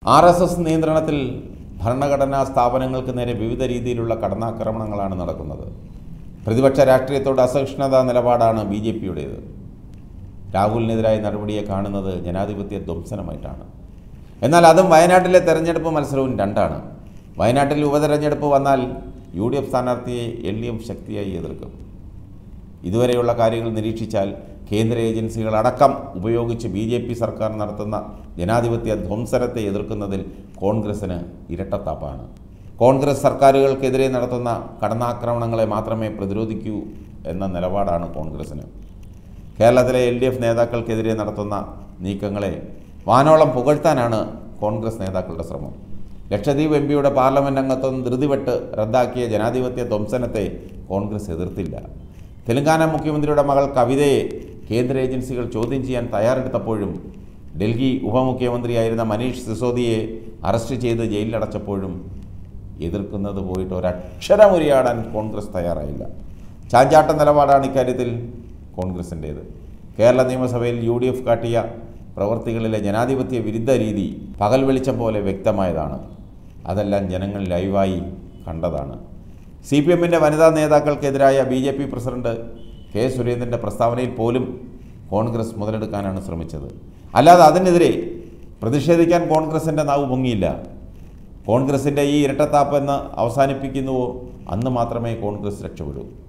R S S നിയന്ത്രണത്തിൽ ഭരണഘടനാ സ്ഥാപനങ്ങൾക്ക് നേരെ വിവിധ രീതിയിലുള്ള കടന്നാക്രമണങ്ങളാണ് നടക്കുന്നത് പ്രതിപക്ഷ രാഷ്ട്രീയത്തോട് അസഹിഷ്ണുത നിലപാടാണ് ബി ജെ പിയുടേത് രാഹുലിനെതിരായ നടപടിയെ കാണുന്നത് ജനാധിപത്യ ധ്വംസനമായിട്ടാണ് എന്നാൽ അതും വയനാട്ടിലെ തെരഞ്ഞെടുപ്പ് മത്സരവും രണ്ടാണ് വയനാട്ടിൽ ഉപതെരഞ്ഞെടുപ്പ് വന്നാൽ യു ഡി എഫ് സ്ഥാനാർത്ഥിയെ എൽ ഡി എഫ് ശക്തിയായി എതിർക്കും ഇതുവരെയുള്ള കാര്യങ്ങൾ നിരീക്ഷിച്ചാൽ കേന്ദ്ര ഏജൻസികളടക്കം ഉപയോഗിച്ച് ബി ജെ പി സർക്കാർ നടത്തുന്ന ജനാധിപത്യ ധ്വംസനത്തെ എതിർക്കുന്നതിൽ കോൺഗ്രസിന് ഇരട്ടത്താപ്പാണ് കോൺഗ്രസ് സർക്കാരുകൾക്കെതിരെ നടത്തുന്ന കടന്നാക്രമണങ്ങളെ മാത്രമേ പ്രതിരോധിക്കൂ എന്ന നിലപാടാണ് കോൺഗ്രസിന് കേരളത്തിലെ എൽ ഡി എഫ് നേതാക്കൾക്കെതിരെ നടത്തുന്ന നീക്കങ്ങളെ വാനോളം പുകഴ്ത്താനാണ് കോൺഗ്രസ് നേതാക്കളുടെ ശ്രമം ലക്ഷദ്വീപ് എം പിയുടെ പാർലമെൻറ്റ് അംഗത്വം ധൃതിവെട്ട് റദ്ദാക്കിയ ജനാധിപത്യ ധ്വംസനത്തെ കോൺഗ്രസ് എതിർത്തില്ല തെലങ്കാന മുഖ്യമന്ത്രിയുടെ മകൾ കവിതയെ കേന്ദ്ര ഏജൻസികൾ ചോദ്യം ചെയ്യാൻ തയ്യാറെടുത്തപ്പോഴും ഡൽഹി ഉപമുഖ്യമന്ത്രിയായിരുന്ന മനീഷ് സിസോദിയെ അറസ്റ്റ് ചെയ്ത് ജയിലിലടച്ചപ്പോഴും എതിർക്കുന്നത് പോയിട്ട് ഒരക്ഷരം ഉരിയാടാൻ കോൺഗ്രസ് തയ്യാറായില്ല ചാഞ്ചാട്ട നിലപാടാണ് ഇക്കാര്യത്തിൽ കോൺഗ്രസിൻ്റേത് കേരള നിയമസഭയിൽ യു ഡി എഫ് കാട്ടിയ പ്രവർത്തികളിലെ ജനാധിപത്യ വിരുദ്ധ രീതി പകൽ വെളിച്ചം പോലെ വ്യക്തമായതാണ് അതെല്ലാം ജനങ്ങൾ ലൈവായി കണ്ടതാണ് സി പി എമ്മിൻ്റെ വനിതാ നേതാക്കൾക്കെതിരായ B J P president K സുരേന്ദ്രൻ്റെ പ്രസ്താവനയിൽ പോലും കോൺഗ്രസ് മുതലെടുക്കാനാണ് ശ്രമിച്ചത് അല്ലാതെ അതിനെതിരെ പ്രതിഷേധിക്കാൻ കോൺഗ്രസിൻ്റെ നാവ് പൊങ്ങിയില്ല കോൺഗ്രസിൻ്റെ ഈ ഇരട്ടത്താപ്പ് എന്ന് അവസാനിപ്പിക്കുന്നുവോ അന്ന് മാത്രമേ കോൺഗ്രസ് രക്ഷപ്പെടൂ